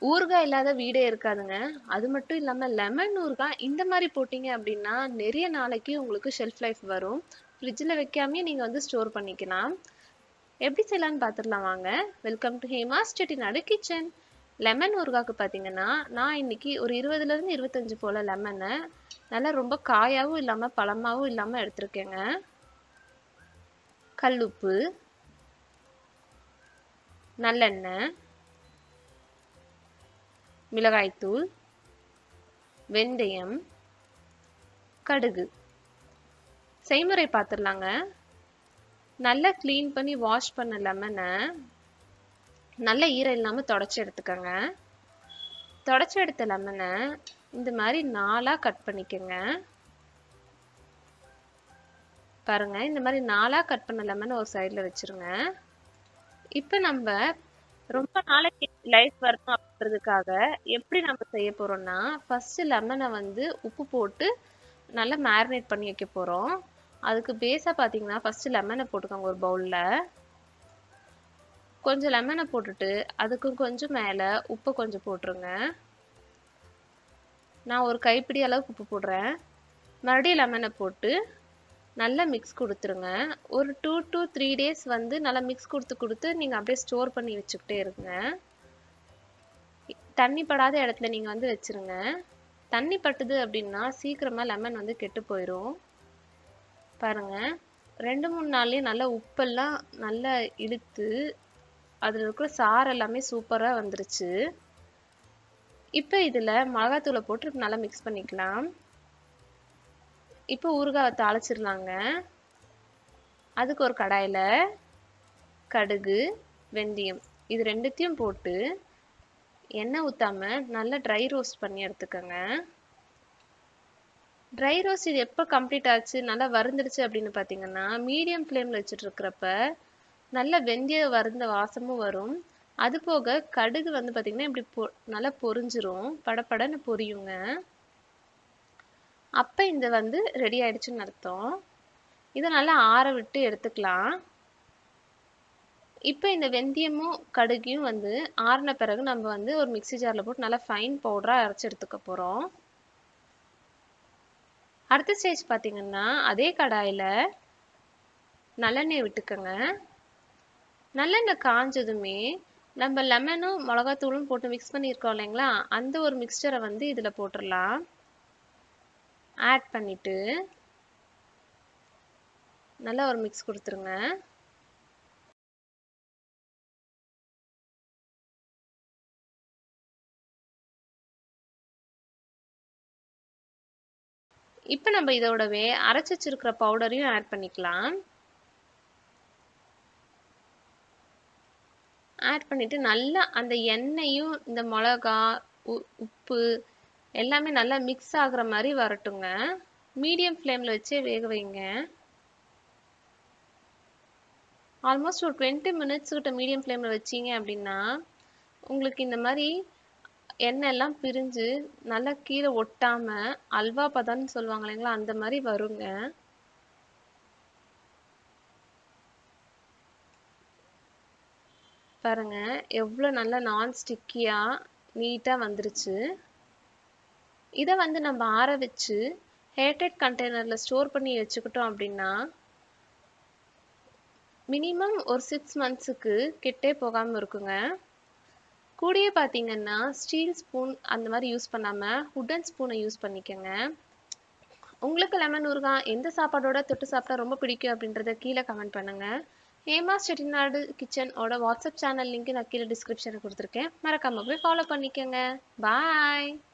ஊறுகாய் இல்லாத வீடே இருக்காதுங்க அது மட்டும் இல்லாம லெமன் ஊறுகாய் இந்த மாதிரி போட்டீங்க அப்படின்னா நிறைய நாளைக்கு உங்களுக்கு ஷெல்ஃப் லைஃப் வரும் ஃப்ரிட்ஜில் வைக்காமயே நீங்க வந்து ஸ்டோர் பண்ணிக்கலாம் எப்படி செய்யலாம்னு பார்த்துடலாம் வாங்க welcome to Hema's Chettinad kitchen lemon ஊறுகாய்க்கு பார்த்தீங்கன்னா நான் இன்னைக்கு ஒரு இருபதுலேருந்து இருபத்தஞ்சு போல் லெமனை நல்லா ரொம்ப காயாவும் இல்லாமல் பழமாவும் இல்லாமல் எடுத்திருக்கேங்க கல்லுப்பு நல்லெண்ணெய் மிளகாய்த்தூள் வெந்தயம் கடுகு செய்முறை பார்த்துடலாங்க நல்லா க்ளீன் பண்ணி வாஷ் பண்ண லெமனை நல்ல ஈரம் இல்லாமல் தொடச்சி எடுத்துக்கோங்க தொடச்சி எடுத்த லெமனை இந்த மாதிரி நாலாக கட் பண்ணிக்கோங்க பாருங்க இந்த மாதிரி நாலாக கட் பண்ண லெமனை ஒரு சைடில் வச்சுருங்க இப்போ நம்ம ரொம்ப நாளைக்கு லைஃப் வரணும் அப்படின்றதுக்காக எப்படி நம்ம செய்ய போறோம்னா ஃபர்ஸ்ட் லெமனை வந்து உப்பு போட்டு நல்லா மேரினேட் பண்ணி வைக்க போறோம் அதுக்கு பேஸா பாத்தீங்கன்னா ஃபர்ஸ்ட் லெமனை போட்டுக்கோங்க ஒரு பவுல்ல கொஞ்சம் லெமனை போட்டுட்டு அதுக்கும் கொஞ்சம் மேல உப்பை கொஞ்சம் போட்டுருங்க நான் ஒரு கைப்பிடி அளவுக்கு உப்பு போடுறேன் மறுபடியும் லெமனை போட்டு நல்லா மிக்ஸ் கொடுத்துருங்க ஒரு டூ டு த்ரீ டேஸ் வந்து நல்லா மிக்ஸ் கொடுத்து கொடுத்து நீங்கள் அப்படியே ஸ்டோர் பண்ணி வச்சுக்கிட்டே இருங்க தண்ணி படாத இடத்துல நீங்கள் வந்து வச்சுருங்க தண்ணி பட்டுது அப்படின்னா சீக்கிரமாக லெமன் வந்து கெட்டு போயிடும் பாருங்க ரெண்டு மூணு நாள்லேயே நல்லா உப்பெல்லாம் நல்லா இழுத்து அதில் இருக்கிற சாறு எல்லாமே சூப்பராக வந்துருச்சு இப்போ இதில் மிளகாத்தூளை போட்டு நல்லா மிக்ஸ் பண்ணிக்கலாம் இப்போ ஊறுகாவை தாளிச்சிடலாங்க அதுக்கு ஒரு கடாயில் கடுகு வெந்தயம் இது ரெண்டுத்தையும் போட்டு எண்ணெய் ஊற்றாம நல்லா ட்ரை ரோஸ்ட் பண்ணி எடுத்துக்கோங்க ட்ரை ரோஸ்ட் இது எப்போ கம்ப்ளீட் ஆச்சு நல்லா வறுந்துடுச்சு அப்படின்னு பார்த்தீங்கன்னா மீடியம் ஃப்ளேமில் வச்சுட்டு இருக்கிறப்ப நல்ல வெந்தய வறுந்த வாசமும் வரும் அது போக கடுகு வந்து பார்த்தீங்கன்னா இப்படி பொ நல்லா பொரிஞ்சிரும் படப்படன்னு பொரியுங்க அப்போ இந்த வந்து ரெடி ஆயிடுச்சுன்னு அர்த்தம் இதை நல்லா ஆற விட்டு எடுத்துக்கலாம் இப்போ இந்த வெந்தயமும் கடுகையும் வந்து ஆறின பிறகு நம்ம வந்து ஒரு மிக்சி ஜாரில் போட்டு நல்லா ஃபைன் பவுடராக அரைச்சி எடுத்துக்க போகிறோம் அடுத்த ஸ்டேஜ் பார்த்தீங்கன்னா அதே கடாயில் நல்லெண்ணெய் விட்டுக்கோங்க நல்லெண்ணெய் காஞ்சதுமே நம்ம லெமனும் மிளகாத்தூளும் போட்டு மிக்ஸ் பண்ணியிருக்கோம் இல்லைங்களா அந்த ஒரு மிக்சரை வந்து இதில் போட்டுடலாம் ஆட் பண்ணிட்டு நல்லா ஒரு மிக்ஸ் கொடுத்துருங்க இப்போ நம்ம இதோடவே அரைச்சி வச்சிருக்கிற பவுடரையும் ஆட் பண்ணிக்கலாம் ஆட் பண்ணிட்டு நல்லா அந்த எண்ணெயும் இந்த மிளகா உப்பு எல்லாமே நல்லா மிக்ஸ் ஆகுற மாதிரி வரட்டுங்க மீடியம் ஃப்ளேமில் வச்சே வேக வைங்க ஆல்மோஸ்ட் ஒரு டுவெண்ட்டி மினிட்ஸ் கிட்ட மீடியம் ஃப்ளேமில் வச்சிங்க அப்படின்னா உங்களுக்கு இந்த மாதிரி எண்ணெய் எல்லாம் பிரிஞ்சு நல்லா கீழே ஒட்டாம அல்வா பதம்னு சொல்லுவாங்க இல்லைங்களா அந்த மாதிரி வருங்க பாருங்க எவ்வளோ நல்லா நான் ஸ்டிக்கியாக நீட்டாக வந்துருச்சு இதை வந்து நம்ம ஆற வச்சு ஏர்டைட் கண்டெய்னரில் ஸ்டோர் பண்ணி வச்சுக்கிட்டோம் அப்படின்னா மினிமம் ஒரு சிக்ஸ் மந்த்ஸுக்கு கெட்டே போகாமல் இருக்குங்க கூடயே பார்த்தீங்கன்னா ஸ்டீல் ஸ்பூன் அந்த மாதிரி யூஸ் பண்ணாமல் உட்டன் ஸ்பூனை யூஸ் பண்ணிக்கோங்க உங்களுக்கு லெமன் ஊறுகாய் எந்த சாப்பாடோட தொட்டு சாப்பிட்டா ரொம்ப பிடிக்கும் அப்படின்றத கீழே கமெண்ட் பண்ணுங்கள் ஹேமா செட்டிநாடு கிச்சனோட வாட்ஸ்அப் சேனல் லிங்க் நான் கீழே டிஸ்கிரிப்ஷனில் கொடுத்துருக்கேன் மறக்காம போய் ஃபாலோ பண்ணிக்கோங்க பாய்